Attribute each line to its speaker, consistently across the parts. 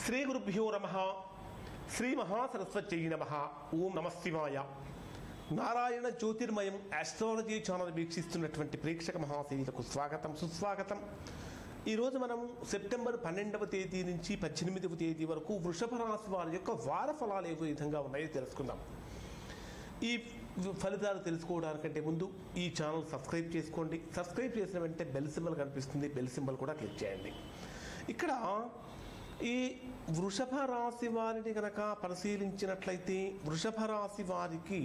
Speaker 1: శ్రీ గురుభ్యో నమ శ్రీ మహాసరస్వత్యై నమ ఓం నమ శివాయ నారాయణ జ్యోతిర్మయం ఆస్ట్రాలజీ ఛానల్ వీక్షిస్తున్నటువంటి ప్రేక్షక మహాశైలకు స్వాగతం సుస్వాగతం ఈరోజు మనం సెప్టెంబర్ పన్నెండవ తేదీ నుంచి పద్దెనిమిదవ తేదీ వరకు వృషభ రాశి వారి యొక్క వార ఫలాలు ఏ విధంగా ఉన్నాయో తెలుసుకుందాం ఈ ఫలితాలు తెలుసుకోవడానికంటే ముందు ఈ ఛానల్ సబ్స్క్రైబ్ చేసుకోండి సబ్స్క్రైబ్ చేసిన వెంటనే బెల్ సింబల్ కనిపిస్తుంది బెల్ సింబల్ కూడా క్లిక్ చేయండి ఇక్కడ ఈ వృషభ రాశి వారిని కనుక పరిశీలించినట్లయితే వృషభ రాశి వారికి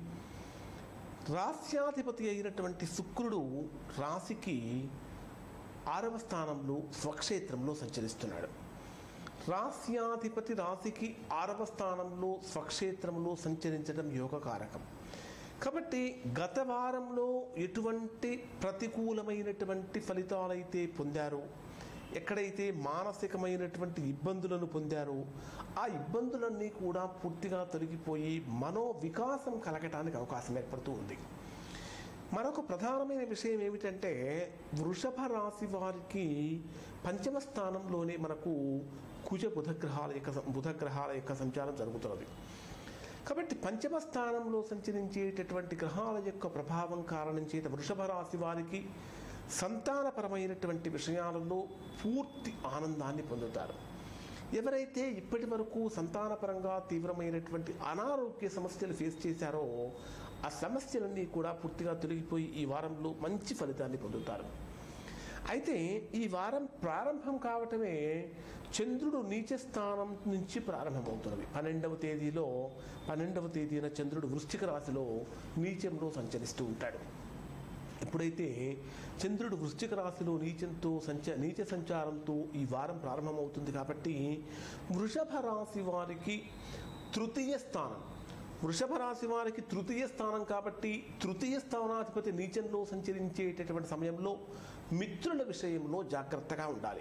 Speaker 1: రాస్యాధిపతి అయినటువంటి శుక్రుడు రాశికి ఆరవ స్థానంలో స్వక్షేత్రంలో సంచరిస్తున్నాడు రాస్యాధిపతి రాశికి ఆరవ స్థానంలో స్వక్షేత్రంలో సంచరించడం యోగకారకం కాబట్టి గత వారంలో ఎటువంటి ప్రతికూలమైనటువంటి ఫలితాలైతే పొందారో ఎక్కడైతే మానసికమైనటువంటి ఇబ్బందులను పొందారో ఆ ఇబ్బందులన్నీ కూడా పూర్తిగా తొలగిపోయి మనో వికాసం కలగటానికి అవకాశం ఏర్పడుతూ ఉంది మరొక ప్రధానమైన విషయం ఏమిటంటే వృషభ రాశి వారికి పంచమ స్థానంలోనే మనకు కుజ బుధగ్రహాల యొక్క బుధగ్రహాల యొక్క సంచారం జరుగుతున్నది కాబట్టి పంచమ స్థానంలో సంచరించేటటువంటి గ్రహాల యొక్క ప్రభావం కారణం చేత వృషభ రాశి వారికి సంతానపరమైనటువంటి విషయాలలో పూర్తి ఆనందాన్ని పొందుతారు ఎవరైతే ఇప్పటి వరకు సంతానపరంగా తీవ్రమైనటువంటి అనారోగ్య సమస్యలు ఫేస్ చేశారో ఆ సమస్యలన్నీ కూడా పూర్తిగా తొలగిపోయి ఈ వారంలో మంచి ఫలితాన్ని పొందుతారు అయితే ఈ వారం ప్రారంభం కావటమే చంద్రుడు నీచ స్థానం నుంచి ప్రారంభమవుతున్నది పన్నెండవ తేదీలో పన్నెండవ తేదీన చంద్రుడు వృశ్చిక రాశిలో నీచంలో సంచరిస్తూ ఉంటాడు ఎప్పుడైతే చంద్రుడు వృశ్చిక రాశిలో నీచంతో సంచ నీచ సంచారంతో ఈ వారం ప్రారంభమవుతుంది కాబట్టి వృషభ రాశి వారికి తృతీయ స్థానం వృషభ రాశి వారికి తృతీయ స్థానం కాబట్టి తృతీయ స్థానాధిపతి నీచంలో సంచరించేటటువంటి సమయంలో మిత్రుల విషయంలో జాగ్రత్తగా ఉండాలి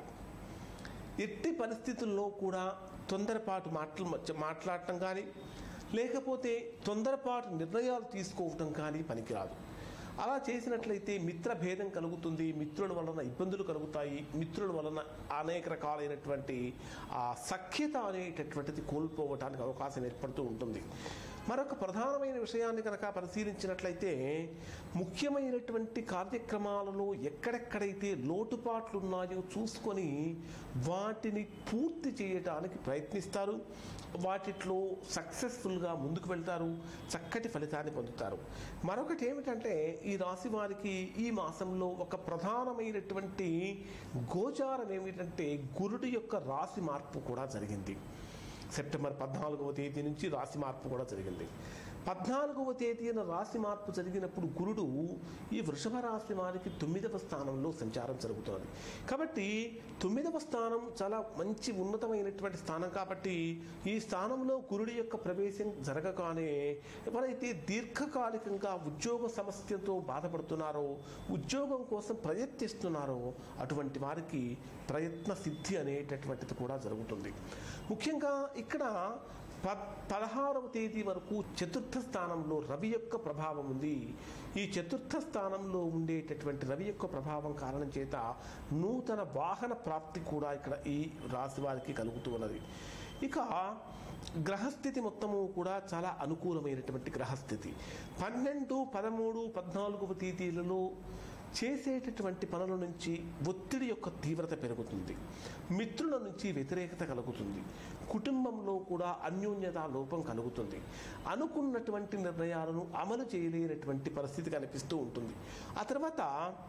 Speaker 1: ఎట్టి పరిస్థితుల్లో కూడా తొందరపాటు మాటలు మాట్లాడటం కానీ లేకపోతే తొందరపాటు నిర్ణయాలు తీసుకోవటం కానీ పనికిరాదు అలా చేసినట్లయితే మిత్ర భేదం కలుగుతుంది మిత్రుల వలన ఇబ్బందులు కలుగుతాయి మిత్రుల వలన అనేక రకాలైనటువంటి ఆ సఖ్యత అనేటటువంటిది కోల్పోవటానికి అవకాశం ఏర్పడుతూ ఉంటుంది మరొక ప్రధానమైన విషయాన్ని కనుక పరిశీలించినట్లయితే ముఖ్యమైనటువంటి కార్యక్రమాలలో ఎక్కడెక్కడైతే లోటుపాట్లు ఉన్నాయో చూసుకొని వాటిని పూర్తి చేయటానికి ప్రయత్నిస్తారు వాటిలో సక్సెస్ఫుల్గా ముందుకు వెళ్తారు చక్కటి ఫలితాన్ని పొందుతారు మరొకటి ఏమిటంటే ఈ రాశి వారికి ఈ మాసంలో ఒక ప్రధానమైనటువంటి గోచారం ఏమిటంటే గురుడు యొక్క రాశి మార్పు కూడా జరిగింది సెప్టెంబర్ పద్నాలుగవ తేదీ నుంచి రాశి మార్పు కూడా జరిగింది పద్నాలుగవ తేదీన రాశి మార్పు జరిగినప్పుడు గురుడు ఈ వృషభ రాశి వారికి తొమ్మిదవ స్థానంలో సంచారం జరుగుతున్నది కాబట్టి తొమ్మిదవ స్థానం చాలా మంచి ఉన్నతమైనటువంటి స్థానం కాబట్టి ఈ స్థానంలో గురుడి యొక్క ప్రవేశం జరగగానే ఎవరైతే దీర్ఘకాలికంగా ఉద్యోగ సమస్యతో బాధపడుతున్నారో ఉద్యోగం కోసం ప్రయత్నిస్తున్నారో అటువంటి వారికి ప్రయత్న సిద్ధి అనేటటువంటిది కూడా జరుగుతుంది ముఖ్యంగా ఇక్కడ పద్ పదహారవ తేదీ వరకు చతుర్థ స్థానంలో రవి యొక్క ప్రభావం ఉంది ఈ చతుర్థ స్థానంలో ఉండేటటువంటి రవి యొక్క ప్రభావం కారణం చేత నూతన వాహన ప్రాప్తి కూడా ఇక్కడ ఈ రాశి వారికి కలుగుతూ ఉన్నది ఇక గ్రహస్థితి మొత్తము కూడా చాలా అనుకూలమైనటువంటి గ్రహస్థితి పన్నెండు పదమూడు పద్నాలుగవ తేదీలలో చేసేటటువంటి పనుల నుంచి ఒత్తిడి యొక్క తీవ్రత పెరుగుతుంది మిత్రుల నుంచి వ్యతిరేకత కలుగుతుంది కుటుంబంలో కూడా అన్యోన్యత లోపం కలుగుతుంది అనుకున్నటువంటి నిర్ణయాలను అమలు చేయలేనటువంటి పరిస్థితి కనిపిస్తూ ఉంటుంది ఆ తర్వాత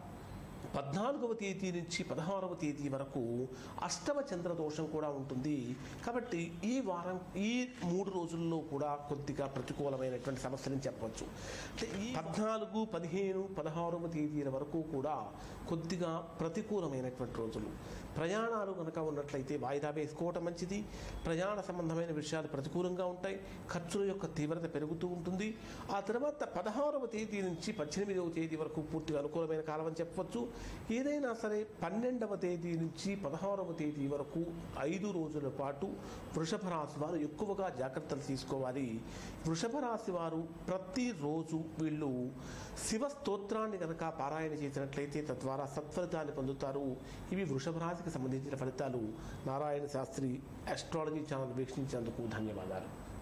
Speaker 1: పద్నాలుగవ తేదీ నుంచి పదహారవ తేదీ వరకు అష్టమ చంద్ర దోషం కూడా ఉంటుంది కాబట్టి ఈ వారం ఈ మూడు రోజుల్లో కూడా కొద్దిగా ప్రతికూలమైనటువంటి సమస్యలని చెప్పవచ్చు అంటే ఈ పద్నాలుగు పదిహేను పదహారవ తేదీల వరకు కూడా కొద్దిగా ప్రతికూలమైనటువంటి రోజులు ప్రయాణాలు కనుక ఉన్నట్లయితే వాయిదా వేసుకోవటం మంచిది ప్రయాణ సంబంధమైన విషయాలు ప్రతికూలంగా ఉంటాయి ఖర్చుల యొక్క తీవ్రత పెరుగుతూ ఉంటుంది ఆ తర్వాత పదహారవ తేదీ నుంచి పద్దెనిమిదవ తేదీ వరకు పూర్తిగా అనుకూలమైన కాలం అని చెప్పవచ్చు ఏదైనా సరే పన్నెండవ తేదీ నుంచి పదహారవ తేదీ వరకు ఐదు రోజుల పాటు వృషభ రాశి వారు ఎక్కువగా జాగ్రత్తలు తీసుకోవాలి వృషభ రాశి వారు ప్రతిరోజు వీళ్ళు శివ స్తోత్రాన్ని కనుక పారాయణ చేసినట్లయితే తద్వారా సత్ఫలితాన్ని పొందుతారు ఇవి వృషభ రాశికి రాశికి సంబంధించిన ఫలితాలు నారాయణ శాస్త్రి అస్ట్రాలజీ ఛానల్ వీక్షించేందుకు ధన్యవాదాలు